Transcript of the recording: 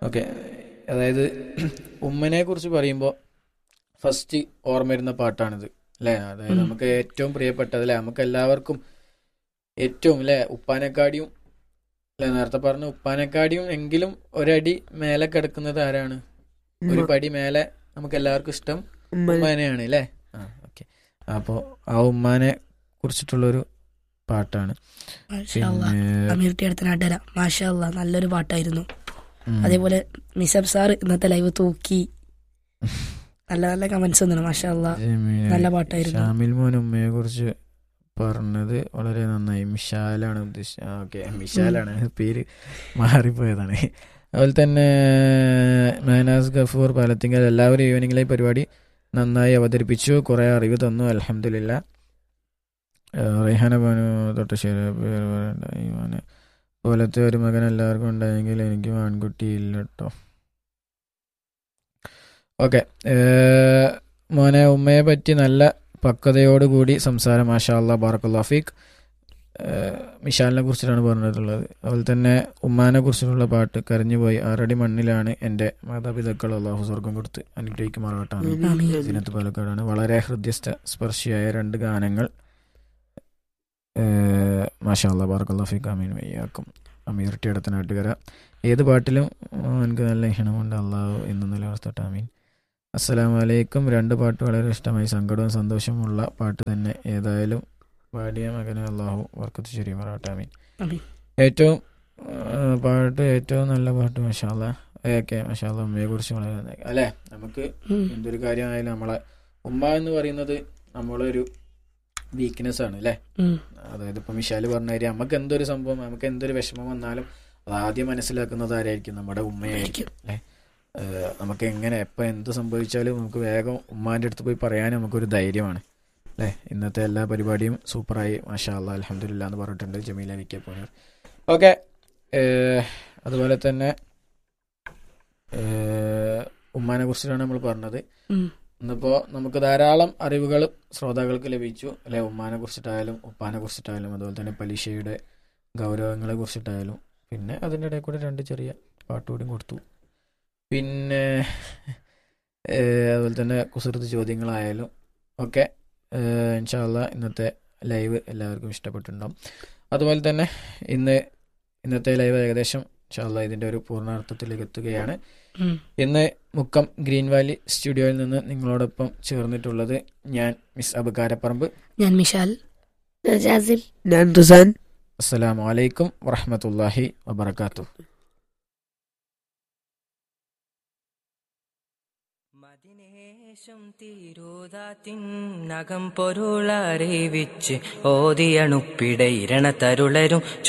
Okay അതായത് ഉമ്മനെ കുറിച്ച് പറയുമ്പോൾ ഫസ്റ്റ് ഓർമ്മ വരുന്ന പാട്ടാണിത് അല്ലേ അതായത് ഉം. നമുക്ക് ഏറ്റവും പ്രിയപ്പെട്ടത് അല്ലേ നമുക്ക് എല്ലാവർക്കും ഏറ്റവും അല്ലേ ഉപ്പാനെക്കാടിയും അല്ലെ നേരത്തെ പറഞ്ഞ ഉപ്പാനെക്കാടിയും എങ്കിലും ഒരടി മേലെ കിടക്കുന്നത് ആരാണ് ഒരു പടി മേലെ നമുക്ക് എല്ലാവർക്കും ഇഷ്ടം ഉമ്മ ഉമ്മാനെയാണ് അല്ലേ ആ ഓക്കെ അപ്പോൾ ആ ഉമ്മാനെ കുറിച്ചിട്ടുള്ളൊരു പാട്ടാണ് മാഷാ അല്ലാ. പിന്നെ അമീർ ടി അടുത്ത നാട്ടുകാര മാഷാ അല്ലാ, നല്ലൊരു പാട്ടായിരുന്നു ഉം. അതേപോലെ നിസബ് സാർ ഇന്നത്തെ ലൈവ് തൂക്കി നല്ല നല്ല കമന്റ്സ് ഒന്നും മാഷാ അല്ലാ. ജമീല. നല്ല പാട്ടായിരുന്നു. ഷാമിൽ മോൻ ഉമ്മയെ കുറിച്ച് പറഞ്ഞത് വളരെ നന്നായി മിഷാലാണ് ഉദ്ദേശിച്ചത് ഓക്കെ മിഷാലാണ് പേര് മാറിപ്പോയതാണ് അതുപോലെ തന്നെ മേനാസ് ഗഫൂർ പാലത്തിങ്കൽ എല്ലാവരും ഈവനിങ്ങിലെ പരിപാടി നന്നായി അവതരിപ്പിച്ചു കുറേ അറിവ് തന്നു അലഹമില്ല റെഹാന ബാനു തൊട്ടശ്ശേരി പേര് പറയണ്ട. ഈമാന് പോലത്തെ ഒരു മകൻ എല്ലാവർക്കും ഉണ്ടായെങ്കിൽ എനിക്ക് ആൺകുട്ടിയില്ല കേട്ടോ ഓക്കെ മോനെ ഉമ്മയെ പറ്റി നല്ല പക്വതയോടുകൂടി സംസാരം മാഷാ അല്ലാ ബാറക്കുല്ലാ ഫീഖ് മിഷാലിനെ കുറിച്ചിട്ടാണ് പറഞ്ഞിട്ടുള്ളത് അതുപോലെ തന്നെ ഉമ്മാനെ കുറിച്ചിട്ടുള്ള പാട്ട് കരഞ്ഞുപോയി ആറടി മണ്ണിലാണ് എൻ്റെ മാതാപിതാക്കൾ അള്ളാഹു സ്വർഗം കൊടുത്ത് അനുഗ്രഹിക്കുമാറാട്ടാണ് ആമീൻ. സിനത്ത് പാലക്കാടാണ് വളരെ ഹൃദ്യസ്ഥ സ്പർശിയായ രണ്ട് ഗാനങ്ങൾ മാഷാ അല്ലാ ബാറക്കുല്ലാ ഫീഖ് അമീൻ വയ്യാക്കും അമീർ ടി അടുത്ത നാട്ടുകര ഏത് പാട്ടിലും ഉം, എനിക്ക് നല്ല ഇഷ്ടമുണ്ട് അള്ളാഹു എന്ന് നിലനിർത്തട്ടെ അമീൻ അസ്സലാമു അലൈക്കും രണ്ട് പാട്ട് വളരെ ഇഷ്ടമായി സങ്കടവും സന്തോഷമുള്ള പാട്ട് തന്നെ ഏതായാലും പാടിയ മകനെ അള്ളാഹു വർക്കത്ത് ശരി പറയട്ടെ അമീൻ ആമീൻ. ഏറ്റവും ആ, പാട്ട് ഏറ്റവും നല്ല പാട്ട് മഷാല ഓക്കെ മഷാല ഉമ്മയെ കുറിച്ച് വളരെ നന്നായി അല്ലേ നമുക്ക് ഉം. എന്തൊരു കാര്യമായാലും നമ്മളെ ഉമ്മ എന്ന് പറയുന്നത് നമ്മളൊരു വീക്ക്നെസ് ആണ് അല്ലേ ഉം. അതായത് ഇപ്പം മിഷാല് പറഞ്ഞ കാര്യം നമുക്ക് എന്തൊരു സംഭവം നമുക്ക് എന്തൊരു വിഷമം വന്നാലും അത് ആദ്യം മനസ്സിലാക്കുന്നത് ആരായിരിക്കും നമ്മുടെ ഉമ്മയായിരിക്കും അല്ലേ ഏഹ് നമുക്ക് എങ്ങനെ എപ്പോൾ എന്ത് സംഭവിച്ചാലും നമുക്ക് വേഗം ഉമ്മാൻ്റെ അടുത്ത് പോയി പറയാൻ നമുക്കൊരു ധൈര്യമാണ് അല്ലേ ഇന്നത്തെ എല്ലാ പരിപാടിയും സൂപ്പറായി മാഷാ അല്ലാ അലഹമില്ല എന്ന് പറഞ്ഞിട്ടുണ്ട് ജമീല വിക്കെ പോണർ ഓക്കെ അതുപോലെ തന്നെ ഏഹ് ഉമ്മാനെ കുറിച്ചിട്ടാണ് നമ്മൾ പറഞ്ഞത് ഉം. ഇന്നിപ്പോൾ നമുക്ക് ധാരാളം അറിവുകൾ ശ്രോതാക്കൾക്ക് ലഭിച്ചു അല്ലെ ഉമ്മാനെ കുറിച്ചിട്ടായാലും ഉപ്പാനെ കുറിച്ചിട്ടായാലും അതുപോലെ തന്നെ പലിശയുടെ ഗൗരവങ്ങളെ കുറിച്ചിട്ടായാലും പിന്നെ അതിൻ്റെ ഇടയിൽ കൂടെ രണ്ട് ചെറിയ പാട്ടുകൂടി കൊടുത്തു പിന്നെ ഏഹ് അതുപോലെ തന്നെ കുസൃതി ചോദ്യങ്ങളായാലും ഒക്കെ ഇൻഷാല്ല ഇന്നത്തെ ലൈവ് എല്ലാവർക്കും ഇഷ്ടപ്പെട്ടിട്ടുണ്ടാവും അതുപോലെ തന്നെ ഇന്ന് ഇന്നത്തെ ലൈവ് ഏകദേശം ഇൻഷാല്ല ഇതിൻ്റെ ഒരു പൂർണ്ണാർത്ഥത്തിലേക്ക് എത്തുകയാണ് ഉം. ഇന്ന് മുക്കം ഗ്രീൻ വാലി സ്റ്റുഡിയോയിൽ നിന്ന് നിങ്ങളോടൊപ്പം ചേർന്നിട്ടുള്ളത് ഞാൻ മിസ് അബുകാരപ്പറമ്പ് ഞാൻ മിഷാൽ ജാസിൽ ഞാൻ തുസാൻ അസ്സലാമു അലൈക്കും വറഹമത്തല്ലാഹി വബർക്കാത്തു മദിനേശം തീരൂതാത്തിനകം പൊരുളറിവിച്ച് ഓതിയണുപ്പിട ഇരണ തരുളരും